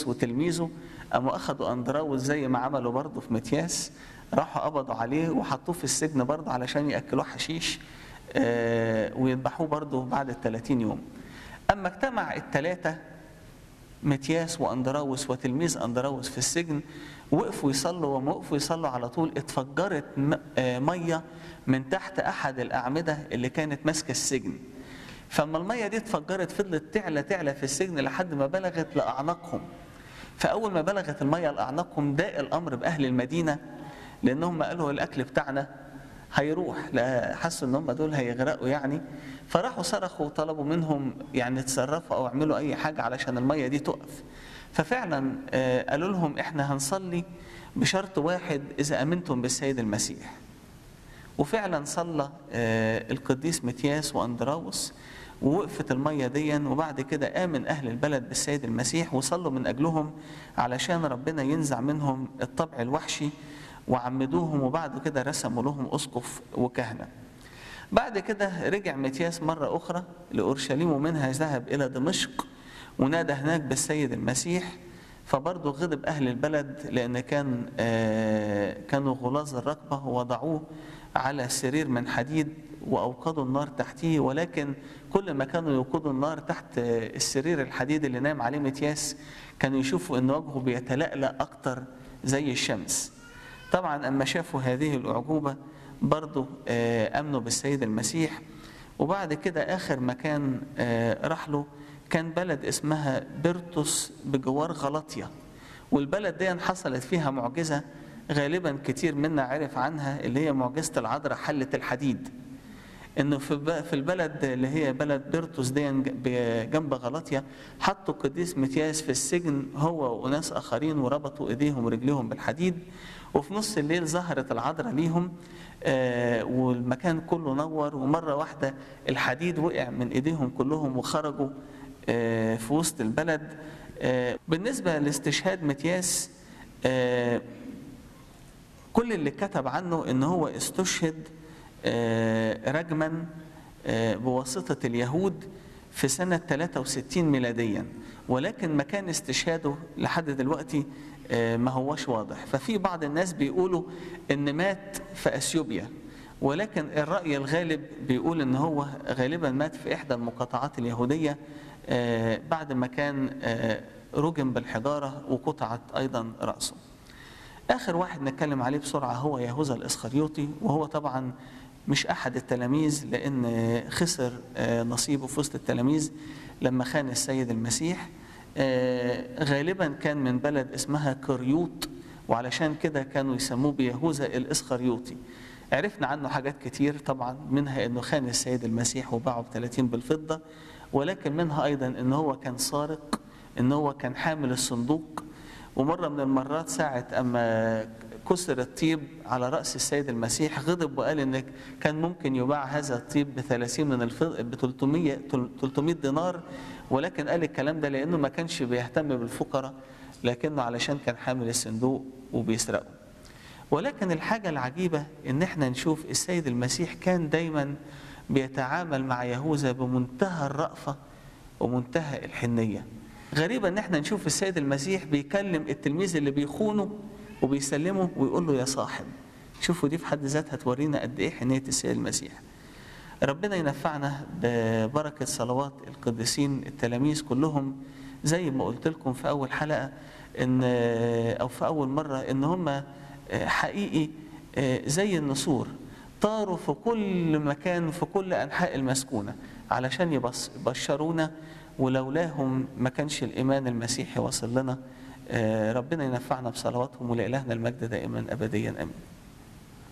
أندراوس وتلميذه قاموا أخدوا أندراوس زي ما عملوا برضه في متياس راحوا قبضوا عليه وحطوه في السجن برضه علشان يأكلوه حشيش آه، ويذبحوه برضه بعد ال 30 يوم أما اجتمع الثلاثة متياس واندراوس وتلميذ اندراوس في السجن وقفوا يصلوا وما وقفوا يصلوا على طول اتفجرت م- آه، ميه من تحت احد الاعمده اللي كانت ماسكه السجن فاما الميه دي اتفجرت فضلت تعلى تعلى في السجن لحد ما بلغت لاعناقهم فاول ما بلغت الميه لاعناقهم ضاق الامر باهل المدينه لانهم قالوا الاكل بتاعنا هيروح لا حسوا ان هم دول هيغرقوا يعني فراحوا صرخوا وطلبوا منهم يعني تصرفوا او اعملوا اي حاجه علشان الميه دي تقف ففعلا آه، قالوا لهم احنا هنصلي بشرط واحد اذا امنتم بالسيد المسيح وفعلا صلى آه، القديس متياس واندراوس ووقفت المية ديا وبعد كده آمن أهل البلد بالسيد المسيح وصلوا من أجلهم علشان ربنا ينزع منهم الطبع الوحشي وعمدوهم وبعد كده رسموا لهم أسقف وكهنة بعد كده رجع متياس مرة أخرى لأورشليم ومنها ذهب إلى دمشق ونادى هناك بالسيد المسيح فبرضه غضب أهل البلد لأن كان آه، كانوا غلاظ الركبة ووضعوه على سرير من حديد وأوقدوا النار تحتيه ولكن كل ما كانوا يوقدوا النار تحت آه، السرير الحديد اللي نام عليه متياس كانوا يشوفوا إن وجهه بيتلألأ أكتر زي الشمس طبعا أما شافوا هذه الأعجوبة برضه آه، آمنوا بالسيد المسيح وبعد كده آخر مكان آه، راح له كان بلد اسمها بيرتوس بجوار غلطية والبلد دي حصلت فيها معجزة غالبا كتير منا عرف عنها اللي هي معجزة العذراء حلة الحديد انه في ب- في البلد اللي هي بلد بيرتوس دي ب- جنب غلطيا حطوا القديس متياس في السجن هو وناس اخرين وربطوا ايديهم ورجليهم بالحديد وفي نص الليل ظهرت العذراء ليهم آه، والمكان كله نور ومره واحده الحديد وقع من ايديهم كلهم وخرجوا آه، في وسط البلد آه، بالنسبه لاستشهاد متياس آه، كل اللي كتب عنه ان هو استشهد آه، رجما آه، بواسطة اليهود في سنة 63 ميلاديا ولكن مكان استشهاده لحد دلوقتي آه، ما هوش واضح ففي بعض الناس بيقولوا ان مات في اثيوبيا ولكن الرأي الغالب بيقول ان هو غالبا مات في احدى المقاطعات اليهودية آه، بعد ما كان آه، رجم بالحجارة وقطعت ايضا رأسه آخر واحد نتكلم عليه بسرعة هو يهوذا الإسخريوطي وهو طبعا مش أحد التلاميذ لأن خسر آه، نصيبه في وسط التلاميذ لما خان السيد المسيح آه، غالبا كان من بلد اسمها كريوط وعلشان كده كانوا يسموه بيهوذا الإسخريوطي عرفنا عنه حاجات كتير طبعا منها انه خان السيد المسيح وباعه ب 30 بالفضه ولكن منها ايضا ان هو كان سارق ان هو كان حامل الصندوق ومرة من المرات ساعة أما كسر الطيب على رأس السيد المسيح غضب وقال إن كان ممكن يباع هذا الطيب ب 30 من الفضة ب 300 300 دينار ولكن قال الكلام ده لأنه ما كانش بيهتم بالفقراء لكنه علشان كان حامل الصندوق وبيسرقه. ولكن الحاجة العجيبة إن إحنا نشوف السيد المسيح كان دايما بيتعامل مع يهوذا بمنتهى الرأفة ومنتهى الحنية. غريبة إن إحنا نشوف السيد المسيح بيكلم التلميذ اللي بيخونه وبيسلمه ويقول له يا صاحب. شوفوا دي في حد ذاتها تورينا قد إيه حنية السيد المسيح. ربنا ينفعنا ببركة صلوات القديسين التلاميذ كلهم زي ما قلت لكم في أول حلقة إن أو في أول مرة إن هم حقيقي زي النسور طاروا في كل مكان في كل أنحاء المسكونة علشان يبص- يبشرونا ولولاهم ما كانش الإيمان المسيحي وصل لنا ربنا ينفعنا بصلواتهم ولإلهنا المجد دائما أبديا آمين